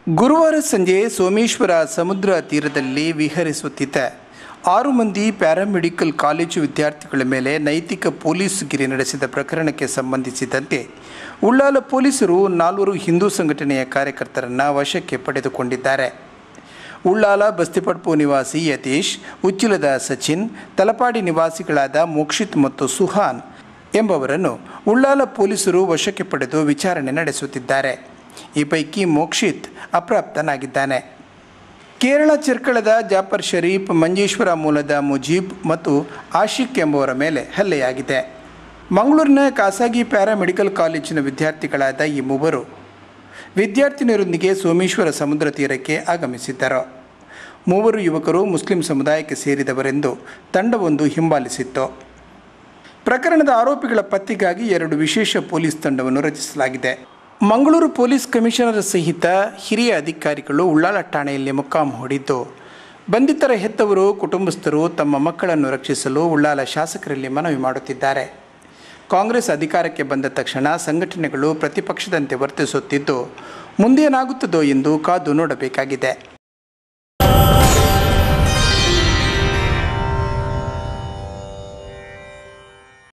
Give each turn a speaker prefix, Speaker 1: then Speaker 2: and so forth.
Speaker 1: ಗುರುವಾರ ಸಂಜೆ ಸೋಮೇಶ್ವರ ಸಮುದ್ರ ತೀರದಲ್ಲಿ ವಿಹರಿಸುತ್ತಿದ್ದ ಆರು ಮಂದಿ ಪ್ಯಾರಾಮೆಡಿಕಲ್ ಕಾಲೇಜು ವಿದ್ಯಾರ್ಥಿಗಳ ಮೇಲೆ ನೈತಿಕ ಪೊಲೀಸ್ಗಿರಿ ನಡೆಸಿದ ಪ್ರಕರಣಕ್ಕೆ ಸಂಬಂಧಿಸಿದಂತೆ ಉಳ್ಳಾಲ ಪೊಲೀಸರು ನಾಲ್ವರು ಹಿಂದೂ ಸಂಘಟನೆಯ ಕಾರ್ಯಕರ್ತರನ್ನು ವಶಕ್ಕೆ ಪಡೆದುಕೊಂಡಿದ್ದಾರೆ ಉಳ್ಳಾಲ ಬಸ್ತಿಪಡ್ಪು ನಿವಾಸಿ ಯತೀಶ್ ಉಚ್ಚಿಲದ ಸಚಿನ್ ತಲಪಾಡಿ ನಿವಾಸಿಗಳಾದ ಮೋಕ್ಷಿತ್ ಮತ್ತು ಸುಹಾನ್ ಎಂಬವರನ್ನು ಉಳ್ಳಾಲ ಪೊಲೀಸರು ವಶಕ್ಕೆ ಪಡೆದು ವಿಚಾರಣೆ ನಡೆಸುತ್ತಿದ್ದಾರೆ ಈ ಪೈಕಿ ಮೋಕ್ಷಿತ್ ಅಪ್ರಾಪ್ತನಾಗಿದ್ದಾನೆ ಕೇರಳ ಚಿರ್ಕಳದ ಜಾಫರ್ ಶರೀಫ್ ಮಂಜೇಶ್ವರ ಮೂಲದ ಮುಜೀಬ್ ಮತ್ತು ಆಶಿಕ್ ಎಂಬುವರ ಮೇಲೆ ಹಲ್ಲೆಯಾಗಿದೆ ಮಂಗಳೂರಿನ ಖಾಸಗಿ ಪ್ಯಾರಾಮೆಡಿಕಲ್ ಕಾಲೇಜಿನ ವಿದ್ಯಾರ್ಥಿಗಳಾದ ಈ ಮೂವರು ವಿದ್ಯಾರ್ಥಿನಿಯರೊಂದಿಗೆ ಸೋಮೇಶ್ವರ ಸಮುದ್ರ ತೀರಕ್ಕೆ ಆಗಮಿಸಿದ್ದರು ಮೂವರು ಯುವಕರು ಮುಸ್ಲಿಂ ಸಮುದಾಯಕ್ಕೆ ಸೇರಿದವರೆಂದು ತಂಡವೊಂದು ಹಿಂಬಾಲಿಸಿತ್ತು ಪ್ರಕರಣದ ಆರೋಪಿಗಳ ಪತ್ತೆಗಾಗಿ ಎರಡು ವಿಶೇಷ ಪೊಲೀಸ್ ತಂಡವನ್ನು ರಚಿಸಲಾಗಿದೆ ಮಂಗಳೂರು ಪೊಲೀಸ್ ಕಮಿಷನರ್ ಸಹಿತ ಹಿರಿಯ ಅಧಿಕಾರಿಗಳು ಉಳ್ಳಾಲ ಠಾಣೆಯಲ್ಲಿ ಮೊಕ್ಕಾಂ ಹೂಡಿದ್ದು ಬಂಧಿತರ ಹೆತ್ತವರು ಕುಟುಂಬಸ್ಥರು ತಮ್ಮ ಮಕ್ಕಳನ್ನು ರಕ್ಷಿಸಲು ಉಳ್ಳಾಲ ಶಾಸಕರಲ್ಲಿ ಮನವಿ ಮಾಡುತ್ತಿದ್ದಾರೆ ಕಾಂಗ್ರೆಸ್ ಅಧಿಕಾರಕ್ಕೆ ಬಂದ ತಕ್ಷಣ ಸಂಘಟನೆಗಳು ಪ್ರತಿಪಕ್ಷದಂತೆ ವರ್ತಿಸುತ್ತಿದ್ದು ಮುಂದೇನಾಗುತ್ತದೋ ಎಂದು ಕಾದು ನೋಡಬೇಕಾಗಿದೆ